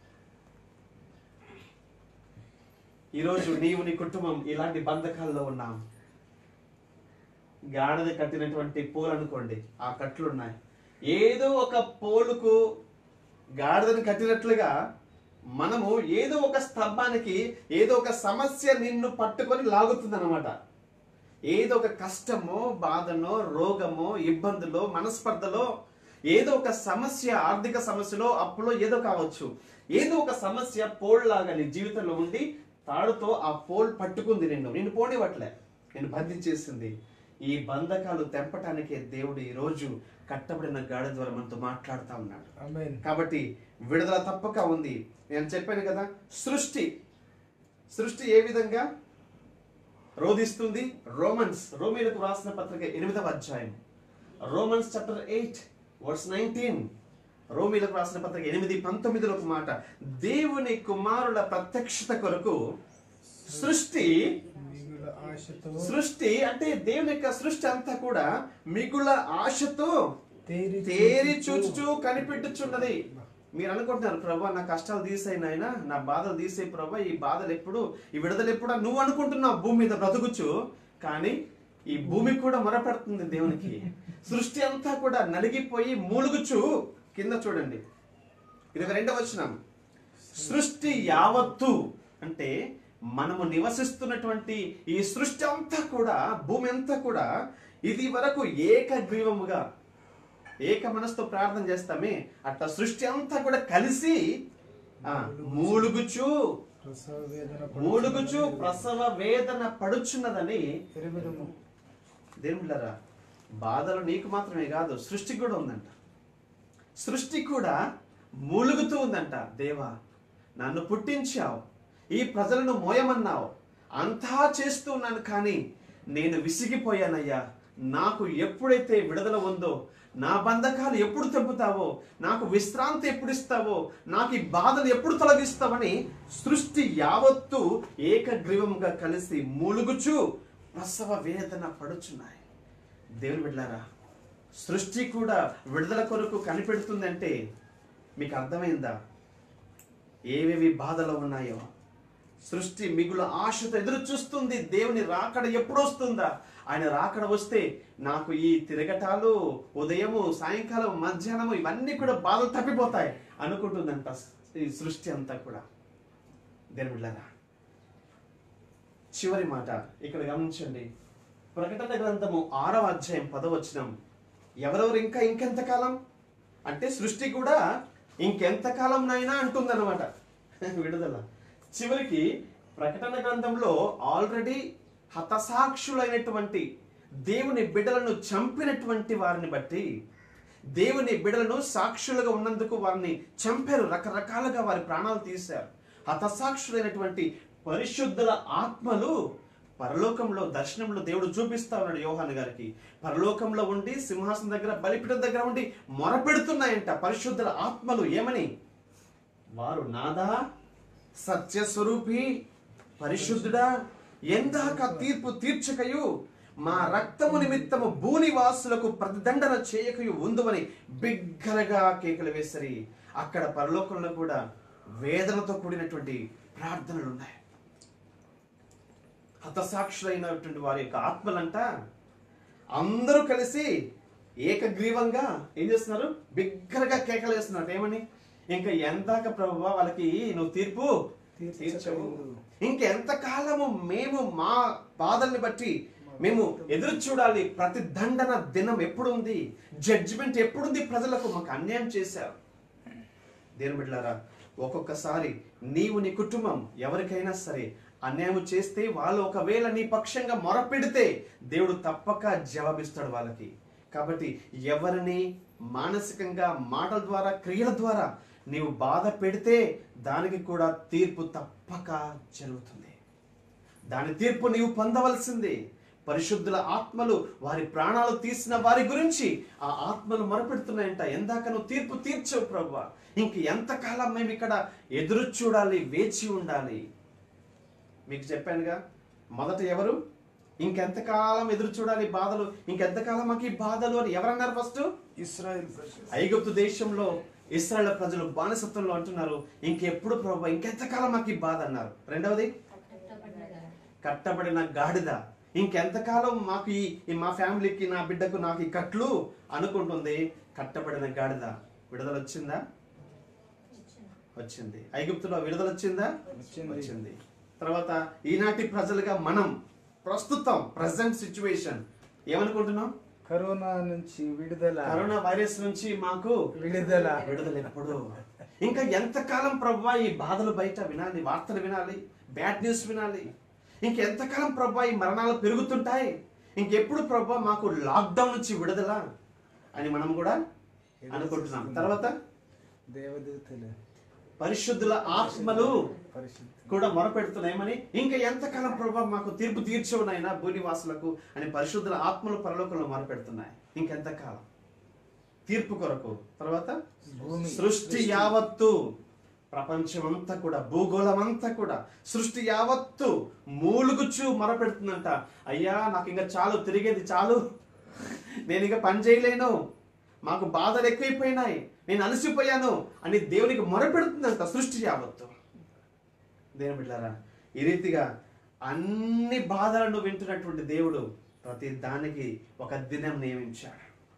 ఈరోజు నీవు నీ కుటుంబం ఇలాంటి బంధకాల్లో ఉన్నాం గాడిద కట్టినటువంటి పోలు అనుకోండి ఆ కట్లు ఉన్నాయి ఏదో ఒక పోలుకు గాడిదని కట్టినట్లుగా మనము ఏదో ఒక స్తంభానికి ఏదో ఒక సమస్య నిన్ను పట్టుకొని లాగుతుంది ఏదో ఒక కష్టమో బాధనో రోగమో ఇబ్బందులో మనస్పర్ధలో ఏదో ఒక సమస్య ఆర్థిక సమస్యలో అప్పులో ఏదో కావచ్చు ఏదో ఒక సమస్య పోల్ లాగా నీ జీవితంలో ఉండి తాడుతో ఆ పోల్ పట్టుకుంది నిన్ను నిన్ను పోనివ్వట్లే నేను బంధించేసింది ఈ బంధకాలు తెంపటానికే దేవుడు ఈ రోజు కట్టబడిన గాడి ద్వారా మనతో మాట్లాడుతా ఉన్నాడు ఆమేన్ కాబట్టి విడుదల తప్పక ఉంది నేను చెప్పాను కదా సృష్టి సృష్టి ఏ విధంగా రోధిస్తుంది రోమన్స్ రోమిలకు రాసిన పత్రిక ఎనిమిదవ అధ్యాయం Romans chapter eight verse nineteen రోమిలకు రాసిన పత్రిక ఎనిమిది పంతొమ్మిదిలో ఒక మాట దేవుని కుమారుల ప్రత్యక్షత కొరకు సృష్టి మిగుల ఆశతో సృష్టి అంటే దేవుని యొక్క సృష్టి అంతా కూడా మిగుల ఆశతో తేరి తేరి చూచుచూ కనిపెట్టుచున్నది మీరు అనుకుంటున్నారు ప్రభా నా కష్టాలు తీసేయి నాయన నా బాధలు తీసే ప్రభా ఈ బాధలు ఎప్పుడు ఈ విడుదల ఎప్పుడు అని నువ్వు అనుకుంటున్నావు భూమి మీద బ్రతుకుచ్చు కానీ ఈ భూమి కూడా మొరపెడుతుంది దేవునికి సృష్టి అంతా కూడా నలిగిపోయి మూలుగుచు కింద చూడండి ఇది ఒక రెండవ వచనం సృష్టి యావత్తు అంటే మనము నివసిస్తున్నటువంటి ఈ సృష్టి అంతా కూడా భూమి అంతా కూడా ఇది వరకు ఏకగ్రీవముగా ఏక మనసుతో ప్రార్థన చేస్తామే అట్లా సృష్టి అంతా కూడా కలిసి ఆ, మూలుగుచు ప్రసవ వేదన మూలుగుచు ప్రసవ వేదన పడుచున్నదని ఎరుగెదము దేవుళ్ళరా బాధలు నీకు మాత్రమే కాదు సృష్టికి కూడా ఉందంట సృష్టి కూడా మూలుగుతూ ఉందంట దేవా నన్ను పుట్టించావు ఈ ప్రజలను మోయమన్నావు అంతా చేస్తూ ఉన్నాను కానీ నేను విసిగిపోయానయ్యా నాకు ఎప్పుడైతే విడుదల ఉందో నా బంధకాలు ఎప్పుడు తెంపుతావో నాకు విశ్రాంతి ఎప్పుడు ఇస్తావో నాకు ఈ బాధలు ఎప్పుడు తొలగిస్తావని సృష్టి యావత్తు ఏకగ్రీవంగా కలిసి మూలుగుచు ప్రసవ వేదన పడుచున్నాయి దేవుని బిడ్డారా సృష్టి కూడా విడుదల కొరకు కనిపెడుతుందంటే మీకు అర్థమైందా ఏవేవి బాధలు ఉన్నాయో సృష్టి మిగుల ఆశతో ఎదురు చూస్తుంది దేవుని రాకడ ఎప్పుడు వస్తుందా ఆయన రాకడ వస్తే నాకు ఈ తిరగటాలు ఉదయము సాయంకాలం మధ్యాహ్నము ఇవన్నీ కూడా బాధలు తప్పిపోతాయి అనుకుంటుందంట ఈ సృష్టి అంతా కూడా దేవుని బిడ్డారా చివరి మాట ఇక్కడ గమనించండి ప్రకటన గ్రంథము ఆరవ అధ్యాయం పదవచనం ఎవరెవరు ఇంకా ఇంకెంతకాలం అంటే సృష్టి కూడా ఇంకెంతకాలం నైనా అంటుందన్నమాట విడుదల చివరికి ప్రకటన గ్రంథంలో ఆల్రెడీ హతసాక్షులైనటువంటి దేవుని బిడ్డలను చంపినటువంటి వారిని బట్టి దేవుని బిడలను సాక్షులుగా ఉన్నందుకు వారిని చంపారు రకరకాలుగా వారి ప్రాణాలు తీశారు హతసాక్షులైనటువంటి పరిశుద్ధుల ఆత్మలు పరలోకంలో దర్శనంలో దేవుడు చూపిస్తా ఉన్నాడు యోహాన్ గారికి పరలోకంలో ఉండి సింహాసనం దగ్గర బలిపీఠం దగ్గర ఉండి మొరపెడుతున్నాయంట పరిశుద్ధుల ఆత్మలు ఏమని వారు నాదా సత్యస్వరూపి పరిశుద్ధుడా ఎందాక తీర్పు తీర్చకయు మా రక్తము నిమిత్తము భూనివాసులకు ప్రతిదండన చేయకయు ఉందుమని బిగ్గరగా కేకలు వేసరి అక్కడ పరలోకంలో కూడా వేదనతో కూడినటువంటి ప్రార్థనలు ఉన్నాయి హతసాక్షులైనటువంటి వారి యొక్క ఆత్మలంట అందరూ కలిసి ఏకగ్రీవంగా ఏం చేస్తున్నారు బిగ్గరగా కేకలు వేస్తున్నారు ఏమని ఇంకా ఎందాక ప్రభు వాళ్ళకి నువ్వు తీర్పు తీర్చవు ఇంకెంత కాలము మేము మా బాధల్ని బట్టి మేము ఎదురు చూడాలి ప్రతి దండన దినం ఎప్పుడుంది జడ్జిమెంట్ ఎప్పుడుంది ప్రజలకు మాకు అన్యాయం చేశారు దేని బిడ్డారా ఒక్కొక్కసారి నీవు నీ కుటుంబం ఎవరికైనా సరే అన్యాయం చేస్తే వాళ్ళు ఒకవేళ నీ పక్షంగా మొరపెడితే దేవుడు తప్పక జవాబిస్తాడు వాళ్ళకి కాబట్టి ఎవరిని మానసికంగా మాటల ద్వారా క్రియల ద్వారా నీవు బాధ పెడితే దానికి కూడా తీర్పు తప్పక జరుగుతుంది దాని తీర్పు నీవు పొందవలసిందే పరిశుద్ధుల ఆత్మలు వారి ప్రాణాలు తీసిన వారి గురించి ఆ ఆత్మలు మొరపెడుతున్నాయంట ఎందాక నువ్వు తీర్పు తీర్చవు ప్రభు ఇంక ఎంతకాలం మేము ఇక్కడ ఎదురు చూడాలి వేచి ఉండాలి మీకు చెప్పానుగా మొదట ఎవరు ఇంకెంతకాలం ఎదురు చూడాలి బాధలు ఇంకెంతకాలం మాకు ఈ బాధలు అని ఎవరన్నారు ఫస్ట్ ఇస్రాయల్ ప్రజలు ఐగుప్తు దేశంలో ఇస్రాయల్ ప్రజలు బానిసత్వంలో అంటున్నారు ఇంకెప్పుడు ప్రభు ఇంకెంతకాలం మాకు ఈ బాధ అన్నారు రెండవది కట్టబడిన గాడిద ఇంకెంతకాలం మాకు ఈ ఈ మా ఫ్యామిలీకి నా బిడ్డకు నాకు ఈ కట్లు అనుకుంటుంది కట్టబడిన గాడిద విడుదల వచ్చిందా వచ్చింది ఐగుప్తులో విడుదల వచ్చిందా వచ్చింది. వచ్చింది తర్వాత ఈనాటి ప్రజలుగా మనం ప్రస్తుతం ప్రజెంట్ సిచ్యువేషన్ ఏమనుకుంటున్నాం కరోనా నుంచి విడుదల కరోనా వైరస్ నుంచి మాకు విడుదల విడుదల ఎప్పుడు ఇంకా ఎంతకాలం ప్రభా ఈ బాధలు బయట వినాలి వార్తలు వినాలి బ్యాడ్ న్యూస్ వినాలి ఇంకెంతకాలం ప్రభా ఈ మరణాలు పెరుగుతుంటాయి ఇంకెప్పుడు ప్రభా మాకు లాక్డౌన్ నుంచి విడుదల అని మనం కూడా అనుకుంటున్నాం తర్వాత దేవదూతలు పరిశుద్ధుల ఆత్మలు పరిశుద్ధ కూడా మొరపెడుతున్నాయమని ఇంకా ఎంతకాలం ప్రభా మాకు తీర్పు తీర్చవు నాయనా భూనివాసులకు అని పరిశుద్ధుల ఆత్మలు పరలోకంలో మొరపెడుతున్నాయి ఇంకెంతకాలం తీర్పు కొరకు తర్వాత భూమి సృష్టి యావత్తు ప్రపంచమంతా కూడా భూగోళమంతా కూడా సృష్టి యావత్తు మూలుగుచు మొరపెడుతుందంట అయ్యా నాకు ఇంకా చాలు తిరిగేది చాలు నేను ఇంకా పని చేయలేను మాకు బాధలు ఎక్కువైపోయినాయి నేను అలసిపోయాను అని దేవునికి మొరపెడుతుందంట సృష్టి యావత్తు దేని బిడ్డారా ఈ రీతిగా అన్ని బాధలను వింటున్నటువంటి దేవుడు ప్రతి దానికి ఒక దినం నియమించాడు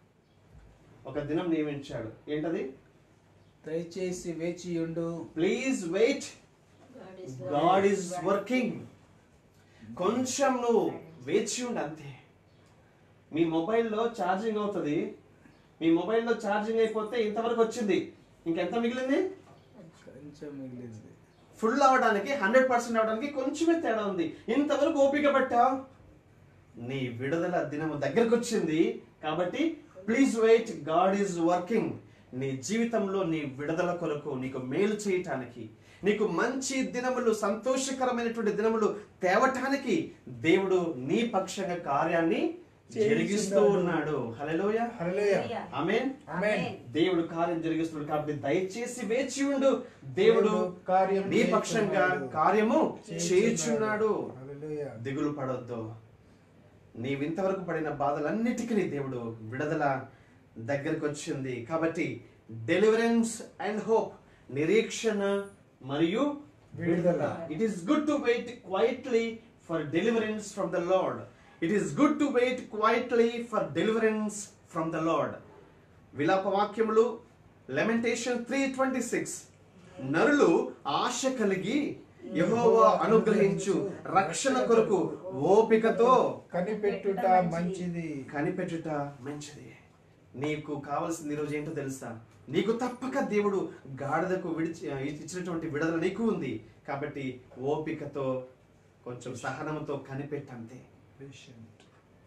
ఒక దినం నియమించాడు ఏంటది దయచేసి వేచి ఉండు please wait God is working కొంచెం నువ్వు వేచి ఉండు అంతే మీ మొబైల్లో ఛార్జింగ్ అవుతుంది మీ మొబైల్లో ఛార్జింగ్ అయిపోతే ఇంతవరకు వచ్చింది ఇంకెంత మిగిలింది కొంచెం మిగిలింది ఫుల్ అవడానికి హండ్రెడ్ పర్సెంట్ అవడానికి కొంచెమే తేడా ఉంది ఇంతవరకు ఓపిక పట్టావు నీ విడుదల దినము దగ్గరకు వచ్చింది కాబట్టి please wait God is working నీ జీవితంలో నీ విడుదల కొరకు నీకు మేలు చేయటానికి నీకు మంచి దినములు సంతోషకరమైనటువంటి దినములు తేవటానికి దేవుడు నీ పక్షంగా కార్యాన్ని జరిగిస్తూ ఉన్నాడు హలోయ హల్లెలూయా ఆమేన్ ఆమేన్ దేవుడు కార్యం జరిగిస్తున్నాడు కాబట్టి దయచేసి వేచి ఉండు దేవుడు కార్యం నీ పక్షంగా చేయుచున్నాడు. కార్యము చేయుచున్నాడు హల్లెలూయా దిగులు పడొద్దు నీవింతవరకు పడిన బాధలన్నిటికీ దేవుడు విడుదల దగ్గరకు వచ్చింది కాబట్టి డెలివరెన్స్ అండ్ హోప్ నిరీక్షణ మరియు విడుదల. It is good to wait quietly for deliverance from the Lord it is good to wait quietly for deliverance from the Lord విలాప వాక్యములు లెమెంటేషన్ త్రీ ట్వంటీ సిక్స్ నరులు ఆశ కలిగి యెహోవా అనుగ్రహించు రక్షణ కొరకు ఓపికతో కనిపెట్టుట మంచిది కనిపెట్టుట మంచిది నీకు కావాల్సింది ఈరోజు ఏంటో తెలుసా నీకు తప్పక దేవుడు గాడిదకు విడిచి ఇచ్చినటువంటి విడుదల నీకు ఉంది కాబట్టి ఓపికతో కొంచెం సహనంతో కనిపెట్టంతే Patient.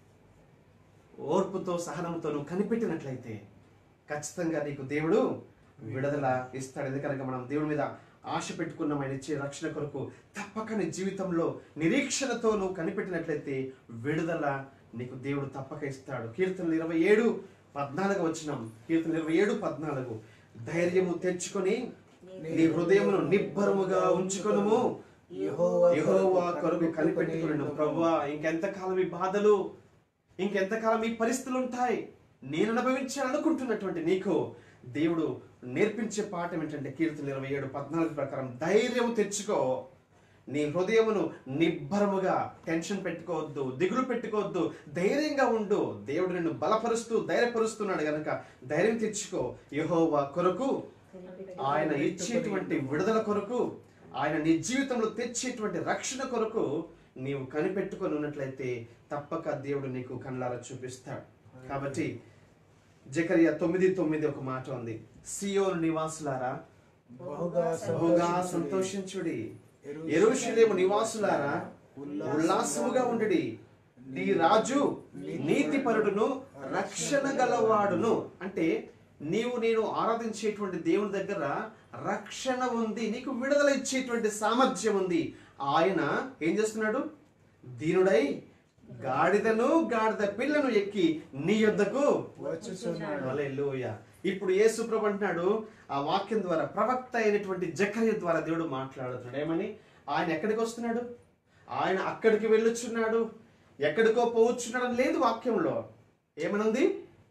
ఓర్పుతో సహనంతో నువ్వు కనిపెట్టినట్లయితే ఖచ్చితంగా నీకు దేవుడు విడుదల ఇస్తాడు ఎందుకనగా మనం దేవుడి మీద ఆశ పెట్టుకున్నాం ఆయన ఇచ్చే రక్షణ కొరకు తప్పక నీ జీవితంలో నిరీక్షణతో నువ్వు కనిపెట్టినట్లయితే విడుదల నీకు దేవుడు తప్పక ఇస్తాడు కీర్తనలు ఇరవై ఏడు పద్నాలుగు వచ్చినాం కీర్తన ఇరవై ఏడు పద్నాలుగు ధైర్యము తెచ్చుకొని నీ హృదయమును నిబ్బరముగా ఉంచుకొనుము యెహోవా యెహోవా కొరకు కనిపెట్టుకుని ప్రభువా ఇంకెంతకాలం ఈ బాధలు ఇంకెంతకాలం ఈ పరిస్థితులు ఉంటాయి నేను అనుభవించాలనుకుంటున్నటువంటి నీకు దేవుడు నేర్పించే పాఠం ఏంటంటే కీర్తన ఇరవై ఏడు పద్నాలుగు ప్రకారం ధైర్యం తెచ్చుకో నీ హృదయమును నిబ్బరముగా టెన్షన్ పెట్టుకోవద్దు దిగులు పెట్టుకోవద్దు ధైర్యంగా ఉండు దేవుడు నిన్ను బలపరుస్తూ ధైర్యపరుస్తున్నాడు గనక ధైర్యం తెచ్చుకో యెహోవా కొరకు ఆయన ఇచ్చేటువంటి విడుదల కొరకు ఆయన నీ జీవితంలో తెచ్చేటువంటి రక్షణ కొరకు నీవు కనిపెట్టుకొని ఉన్నట్లయితే తప్పక దేవుడు నీకు కళ్ళారా చూపిస్తాడు కాబట్టి జకరియా తొమ్మిది తొమ్మిది ఒక మాట ఉంది సియోను నివాసులారా బహుగా బహుగా సంతోషించుడి ఎరుషలేము నివాసులారా ఉల్లాసముగా ఉండుడి నీ రాజు నీతిపరుడును రక్షణ గలవాడును అంటే నీవు నేను ఆరాధించేటువంటి దేవుని దగ్గర రక్షణ ఉంది నీకు విడుదల ఇచ్చేటువంటి సామర్థ్యం ఉంది ఆయన ఏం చేస్తున్నాడు దీనుడై గాడిదను గాడిద పిల్లను ఎక్కి నీ యొద్దకు వచ్చుచున్నాడు హల్లెలూయా. ఇప్పుడు యేసు ప్రభు అంటున్నాడు ఆ వాక్యం ద్వారా ప్రవక్త అయినటువంటి జకర్య ద్వారా దేవుడు మాట్లాడుతున్నాడు ఏమని ఆయన ఎక్కడికి వస్తున్నాడు ఆయన అక్కడికి వెళ్ళొచ్చున్నాడు ఎక్కడికో పోవచ్చున్నాడు అని లేదు వాక్యంలో ఏమనుంది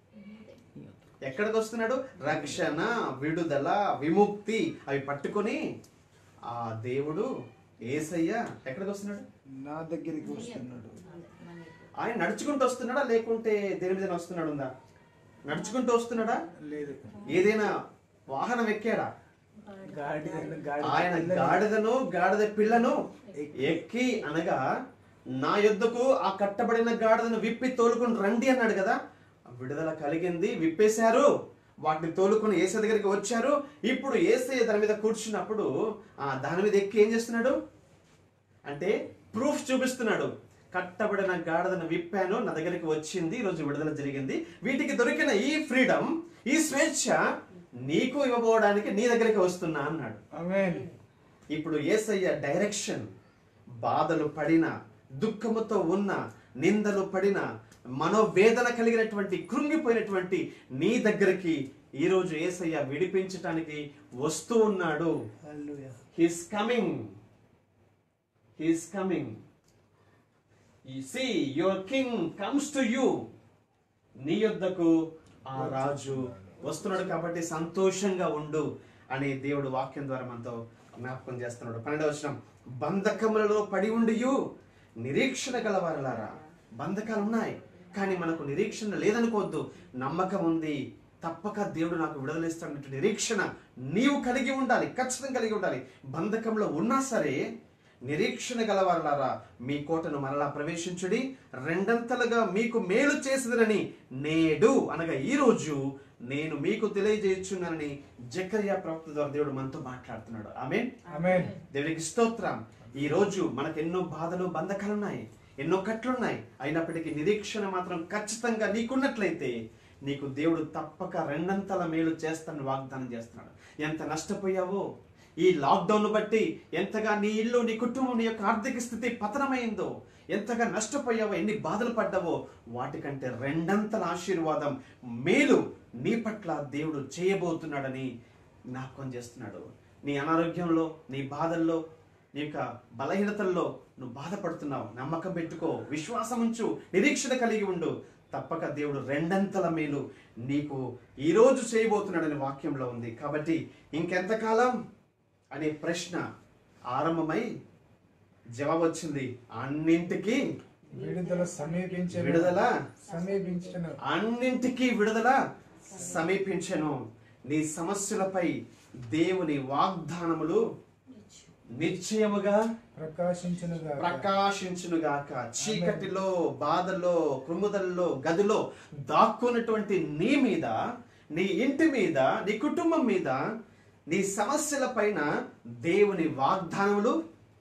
ఎక్కడికి వస్తున్నాడు రక్షణ విడుదల విముక్తి అవి పట్టుకొని ఆ దేవుడు ఏసయ్య ఎక్కడికి వస్తున్నాడు నా దగ్గరికి వస్తున్నాడు ఆయన నడుచుకుంటూ వస్తున్నాడా లేకుంటే దేని మీద వస్తున్నాడు ఉందా నడుచుకుంటూ వస్తున్నాడా లేదు ఏదైనా వాహనం ఎక్కాడా గాడిదను ఆయన గాడిద గాడిదను గాడిద పిల్లను ఎక్కి అనగా నా యొద్దకు ఆ కట్టబడిన గాడిదను విప్పి తోలుకొని రండి అన్నాడు కదా విడుదల కలిగింది విప్పేశారు వాటిని తోలుకొని ఏసే దగ్గరికి వచ్చారు ఇప్పుడు ఏసే దాని మీద కూర్చున్నప్పుడు ఆ దాని మీద ఎక్కి ఏం చేస్తున్నాడు అంటే ప్రూఫ్ చూపిస్తున్నాడు కట్టబడిన గాడిదను విప్పాను నా దగ్గరికి వచ్చింది ఈరోజు విడుదల జరిగింది వీటికి దొరికిన ఈ ఫ్రీడమ్ ఈ స్వేచ్ఛ నీకు ఇవ్వబోవడానికి నీ దగ్గరికి వస్తున్నా అన్నాడు ఆమేన్ ఇప్పుడు ఏసయ్య డైరెక్షన్ బాధలు పడిన దుఃఖముతో ఉన్న నిందలు పడిన మనోవేదన కలిగినటువంటి కృంగిపోయినటువంటి నీ దగ్గరికి ఈరోజు ఏసయ్య విడిపించటానికి వస్తూ ఉన్నాడు hallelujah he's coming he's coming see your king comes to you నీ యొద్దకు ఆ రాజు వస్తున్నాడు కాబట్టి సంతోషంగా ఉండు అని దేవుడు వాక్యం ద్వారా మనతో జ్ఞాపకం చేస్తున్నాడు పన్నెండవ వచనం బంధకములలో పడి ఉండియు నిరీక్షణ గలవారలారా బంధకాలు ఉన్నాయి కానీ మనకు నిరీక్షణ లేదనుకోవద్దు నమ్మకం ఉంది తప్పక దేవుడు నాకు విడుదలిస్తాడన్నట్టు నిరీక్షణ నీవు కలిగి ఉండాలి ఖచ్చితంగా కలిగి ఉండాలి బంధకంలో ఉన్నా సరే నిరీక్షణ గలవారలారా మీ కోటను మరలా ప్రవేశించుడి రెండంతలుగా మీకు మేలు చేసేదనని నేడు అనగా ఈ రోజు నేను మీకు తెలియజేయుచున్నానని జకర్యా ప్రవక్త ద్వారా దేవుడు మనతో మాట్లాడుతున్నాడు ఆమె ఆమేన్ దేవునికి స్తోత్రం ఈ రోజు మనకు ఎన్నో బాధలు బంధకాలు ఉన్నాయి ఎన్నో కట్లున్నాయి అయినప్పటికీ నిరీక్షణ మాత్రం ఖచ్చితంగా నీకున్నట్లయితే నీకు దేవుడు తప్పక రెండంతల మేలు చేస్తానని వాగ్దానం చేస్తున్నాడు ఎంత నష్టపోయావో ఈ లాక్డౌన్ బట్టి ఎంతగా నీ ఇల్లు నీ కుటుంబం నీ యొక్క ఆర్థిక స్థితి పతనమైందో ఎంతగా నష్టపోయావో ఎన్ని బాధలు పడ్డావో వాటికంటే రెండంతల ఆశీర్వాదం మేలు నీ పట్ల దేవుడు చేయబోతున్నాడని జ్ఞాపకం చేస్తున్నాడు నీ అనారోగ్యంలో నీ బాధల్లో నీ యొక్క బలహీనతల్లో నువ్వు బాధపడుతున్నావు నమ్మకం పెట్టుకో విశ్వాసం ఉంచు నిరీక్షణ కలిగి ఉండు తప్పక దేవుడు రెండంతల మేలు నీకు ఈరోజు చేయబోతున్నాడని వాక్యంలో ఉంది కాబట్టి ఇంకెంతకాలం అనే ప్రశ్న ఆరంభమై జవాబు వచ్చింది అన్నింటికి విడుదల సమీపించను విడుదల సమీపించను అన్నింటికీ విడుదల సమీపించను నీ సమస్యలపై దేవుని వాగ్దానములు నిశ్చయముగా ప్రకాశించునుగా ప్రకాశించునుగాక చీకటిలో బాధలో కృంగుదల్లో గదిలో దాక్కున్నటువంటి నీ మీద నీ ఇంటి మీద నీ కుటుంబం మీద నీ సమస్యల పైన దేవుని వాగ్దానములు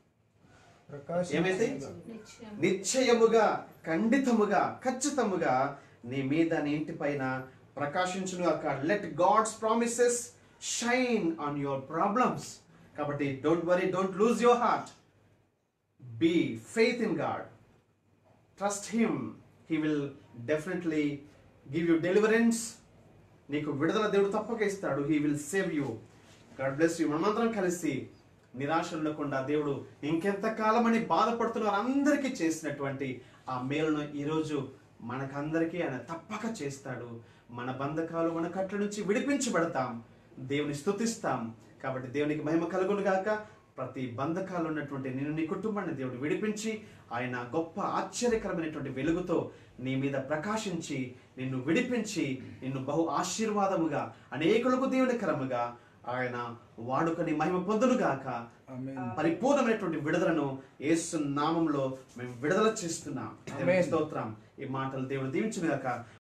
ఏమైతే ప్రకాశించునుగా నిశ్చయముగా ఖండితముగా ఖచ్చితముగా నీ మీద నీ ఇంటి పైన ప్రకాశించునుగాక let God's promises shine on your problems కాబట్టి don't worry don't lose your heart be faith in God trust him he will definitely give you deliverance నీకు విడుదల దేవుడు తప్పక ఇస్తాడు he will save you God bless you మనమందరం కలిసి నిరాశ ఉండకుండా దేవుడు ఇంకెంత కాలమని బాధపడుతున్నారు అందరికీ చేసినటువంటి ఆ మేలును ఈరోజు మనకందరికీ ఆయన తప్పక చేస్తాడు మన బంధకాలు మన కట్ల నుంచి విడిపించబడతాం దేవుని స్తుతిస్తాం కాబట్టి దేవునికి మహిమ కలుగును గాక ప్రతి బంధకాలు ఉన్నటువంటి నిన్ను నీ కుటుంబాన్ని దేవుడు విడిపించి ఆయన గొప్ప ఆశ్చర్యకరమైనటువంటి వెలుగుతో నీ మీద ప్రకాశించి నిన్ను విడిపించి నిన్ను బహు ఆశీర్వాదముగా అనేకులకు దేవునికరముగా ఆయన వాడుకొని మహిమ పొందునుగాక ఆమేన్. పరిపూర్ణమైనటువంటి విడుదలను యేసు నామంలో మేము విడుదల చేస్తున్నాం దేవునికి ఆమేన్. స్తోత్రం ఈ మాటలు దేవుడు దీవించుగాక